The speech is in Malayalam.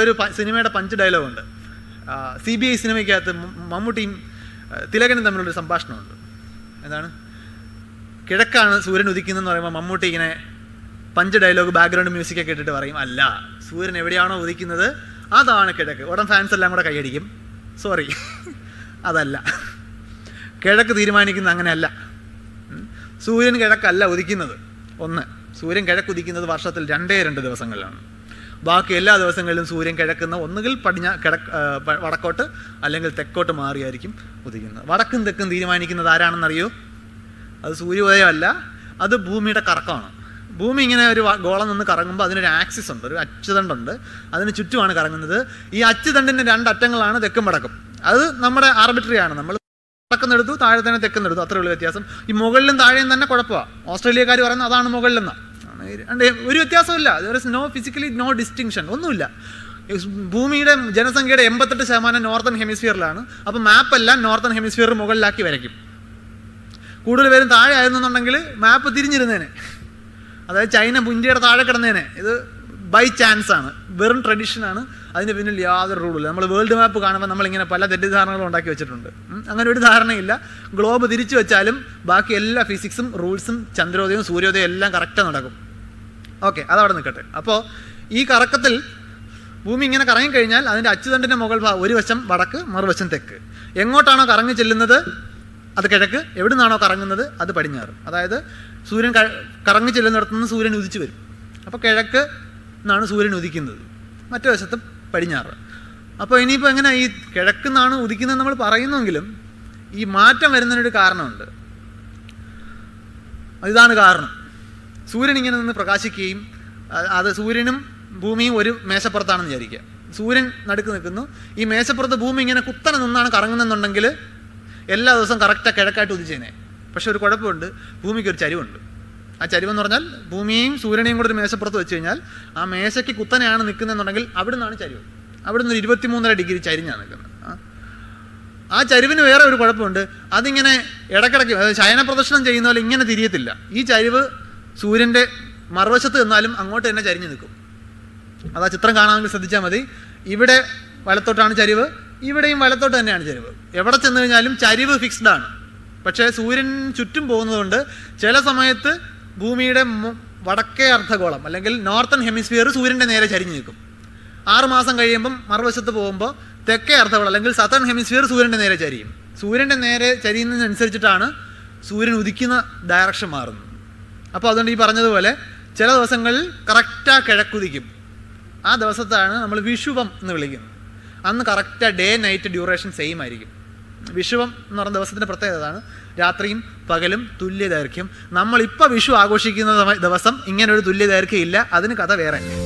ഒരു പ- സിനിമയുടെ പഞ്ച് ഡയലോഗുണ്ട് സി ബി ഐ സിനിമയ്ക്കകത്ത് മ- മമ്മൂട്ടിയും ആ, തിലകനും തമ്മിലുള്ളൊരു സംഭാഷണമുണ്ട് എന്താണ് കിഴക്കാണ് സൂര്യൻ ഉദിക്കുന്നതെന്ന് പറയുമ്പോൾ മമ്മൂട്ടി ഇങ്ങനെ പഞ്ച് ഡയലോഗ് ബാക്ക്ഗ്രൗണ്ട് മ്യൂസിക്കൊക്കെ ഇട്ടിട്ട് പറയും അല്ല സൂര്യൻ എവിടെയാണോ ഉദിക്കുന്നത് അതാണ് കിഴക്ക് ഉടൻ ഫാൻസ് എല്ലാം കൂടെ കൈയടിക്കും സോറി അതല്ല കിഴക്ക് തീരുമാനിക്കുന്ന അങ്ങനെയല്ല ഉം. സൂര്യൻ കിഴക്കല്ല ഉദിക്കുന്നത് ഒന്ന് സൂര്യൻ കിഴക്ക് ഉദിക്കുന്നത് വർഷത്തിൽ രണ്ടേ രണ്ട് ദിവസങ്ങളിലാണ് ബാക്കി എല്ലാ ദിവസങ്ങളിലും സൂര്യൻ കിഴക്കുന്ന ഒന്നുകിൽ പടിഞ്ഞ കിഴക്ക് ആ, പ- വടക്കോട്ട് അല്ലെങ്കിൽ തെക്കോട്ട് മാറിയായിരിക്കും ഉദിക്കുന്നത് വടക്കും തെക്കും തീരുമാനിക്കുന്നത് ആരാണെന്നറിയോ അത് സൂര്യോദയമല്ല അത് ഭൂമിയുടെ കറക്കമാണ് ഭൂമി ഇങ്ങനെ ഒരു വ- ഗോളം നിന്ന് കറങ്ങുമ്പോൾ അതിനൊരു ആക്സിസ് ഉണ്ട് ഒരു അച്ചുതണ്ടുണ്ട് അതിന് ചുറ്റുമാണ് കറങ്ങുന്നത് ഈ അച്ചുതണ്ടിൻ്റെ രണ്ടറ്റങ്ങളാണ് തെക്കും വടക്കും അത് നമ്മുടെ ആർബിട്രറി ആണ് നമ്മൾ വടക്കുന്നെടുത്തു താഴെ തന്നെ തെക്കുന്നെടുത്തു അത്രേ ഉള്ളൂ വ്യത്യാസം ഈ മുകളിലും താഴെയും തന്നെ കുഴപ്പമാണ് ഓസ്ട്രേലിയക്കാർ പറയുന്നത് അതാണ് മുകളിലെന്നാണ് രണ്ട് ഒരു വ്യത്യാസമില്ല നോ ഫിസിക്കലി നോ ഡിസ്റ്റിങ്ഷൻ ഒന്നുമില്ല ഭൂമിയുടെ ജനസംഖ്യയുടെ എൺപത്തെട്ട് ശതമാനം നോർത്തേൺ ഹെമിസ്ഫിയറിലാണ് അപ്പോൾ മാപ്പെല്ലാം നോർത്തേൺ ഹെമിസ്ഫിയർ മുകളിലാക്കി വരയ്ക്കും കൂടുതൽ പേരും താഴെ ആയിരുന്നുണ്ടെങ്കിൽ മാപ്പ് തിരിഞ്ഞിരുന്നേനെ അതായത് ചൈന ഇന്ത്യയുടെ താഴെ കിടന്നേനെ ഇത് ബൈ ചാൻസ് ആണ് വെറും ട്രഡീഷനാണ് അതിന് പിന്നിൽ യാതൊരു റൂളില്ല നമ്മൾ വേൾഡ് മാപ്പ് കാണുമ്പോൾ നമ്മളിങ്ങനെ പല തെറ്റിദ്ധാരണകളും ഉണ്ടാക്കി വെച്ചിട്ടുണ്ട് ഉം. അങ്ങനെ ഒരു ധാരണയില്ല ഗ്ലോബ് തിരിച്ചു വെച്ചാലും ബാക്കി എല്ലാ ഫിസിക്സും റൂൾസും ചന്ദ്രോദയവും സൂര്യോദയവും എല്ലാം കറക്റ്റാണ് നടക്കും ഓക്കെ അതവിടെ നിൽക്കട്ടെ അപ്പോൾ ഈ കറക്കത്തിൽ ഭൂമി ഇങ്ങനെ കറങ്ങിക്കഴിഞ്ഞാൽ അതിൻ്റെ അച്ചുതണ്ടിൻ്റെ മുകൾ ഭാഗം ഒരു വശം വടക്ക് മറുവശം തെക്ക് എങ്ങോട്ടാണോ കറങ്ങി ചെല്ലുന്നത് അത് കിഴക്ക് എവിടെ നിന്നാണോ കറങ്ങുന്നത് അത് പടിഞ്ഞാറ് അതായത് സൂര്യൻ ക- കറങ്ങി ചെല്ലുന്നിടത്തു നിന്ന് സൂര്യൻ ഉദിച്ചു വരും അപ്പോൾ കിഴക്ക് നിന്നാണ് സൂര്യൻ ഉദിക്കുന്നത് മറ്റു വശത്ത് പടിഞ്ഞാറ് അപ്പോൾ ഇനിയിപ്പോൾ എങ്ങനെ ഈ കിഴക്ക് നിന്നാണ് ഉദിക്കുന്നത് നമ്മൾ പറയുന്നെങ്കിലും ഈ മാറ്റം വരുന്നതിനൊരു കാരണമുണ്ട് ഇതാണ് കാരണം സൂര്യൻ ഇങ്ങനെ നിന്ന് പ്രകാശിക്കുകയും അ- അത് സൂര്യനും ഭൂമിയും ഒരു മേശപ്പുറത്താണെന്ന് വിചാരിക്കുക സൂര്യൻ നടുക്ക് നിൽക്കുന്നു ഈ മേശപ്പുറത്ത് ഭൂമി ഇങ്ങനെ കുത്തനെ നിന്നാണ് കറങ്ങുന്നെന്നുണ്ടെങ്കിൽ എല്ലാ ദിവസവും കറക്റ്റാണ് കിഴക്കായിട്ട് ഉദിച്ചേനെ പക്ഷെ ഒരു കുഴപ്പമുണ്ട് ഭൂമിക്ക് ഒരു ചരിവുണ്ട് ആ ചരിവെന്ന് പറഞ്ഞാൽ ഭൂമിയെയും സൂര്യനെയും കൂടെ ഒരു മേശപ്പുറത്ത് വെച്ച് കഴിഞ്ഞാൽ ആ മേശയ്ക്ക് കുത്തനെയാണ് നിൽക്കുന്നതെന്നുണ്ടെങ്കിൽ അവിടെ നിന്നാണ് ചരിവ് അവിടെ നിന്ന് ഒരു ഇരുപത്തിമൂന്നര ഡിഗ്രി ചരിഞ്ഞാണ് നിൽക്കുന്നത് ആ ആ ചരിവിന് വേറെ ഒരു കുഴപ്പമുണ്ട് അതിങ്ങനെ ഇടക്കിടയ്ക്ക് അതായത് ശയന പ്രദർശനം ചെയ്യുന്ന പോലെ ഇങ്ങനെ തിരിയത്തില്ല ഈ ചരിവ് സൂര്യൻ്റെ മറുവശത്ത് നിന്നാലും അങ്ങോട്ട് തന്നെ ചരിഞ്ഞു നിൽക്കും അത് ആ ചിത്രം കാണാമെങ്കിൽ ശ്രദ്ധിച്ചാൽ മതി ഇവിടെ വലത്തോട്ടാണ് ചരിവ് ഇവിടെയും വലത്തോട്ട് തന്നെയാണ് ചരിവ് എവിടെ ചെന്ന് കഴിഞ്ഞാലും ചരിവ് ഫിക്സ്ഡ് ആണ് പക്ഷേ സൂര്യൻ ചുറ്റും പോകുന്നതുകൊണ്ട് ചില സമയത്ത് ഭൂമിയുടെ മു- വടക്കേ അർദ്ധഗോളം അല്ലെങ്കിൽ നോർത്തേൺ ഹെമിസ്ഫിയർ സൂര്യൻ്റെ നേരെ ചരിഞ്ഞു നിൽക്കും ആറ് മാസം കഴിയുമ്പം മറുവശത്ത് പോകുമ്പോൾ തെക്കേ അർദ്ധഗോളം അല്ലെങ്കിൽ സതേൺ ഹെമിസ്ഫിയർ സൂര്യൻ്റെ നേരെ ചരിയും സൂര്യൻ്റെ നേരെ ചരിയുന്നതിനനുസരിച്ചിട്ടാണ് സൂര്യൻ ഉദിക്കുന്ന ഡയറക്ഷൻ മാറുന്നത് അപ്പോൾ അതുകൊണ്ട് ഈ പറഞ്ഞതുപോലെ ചില ദിവസങ്ങളിൽ കറക്റ്റാ കിഴക്കുതിക്കും ആ ദിവസത്താണ് നമ്മൾ വിഷുവം എന്ന് വിളിക്കുന്നത് അന്ന് കറക്റ്റാ ഡേ നൈറ്റ് ഡ്യൂറേഷൻ സെയിം ആയിരിക്കും വിഷുവം എന്ന് പറയുന്ന ദിവസത്തിൻ്റെ പ്രത്യേകത അതാണ് രാത്രിയും പകലും തുല്യ ദൈർഘ്യം നമ്മളിപ്പോൾ വിഷു ആഘോഷിക്കുന്ന സമയ- ദിവസം ഇങ്ങനെ ഒരു തുല്യ ദൈർഘ്യം ഇല്ല അതിന് കഥ വേറെ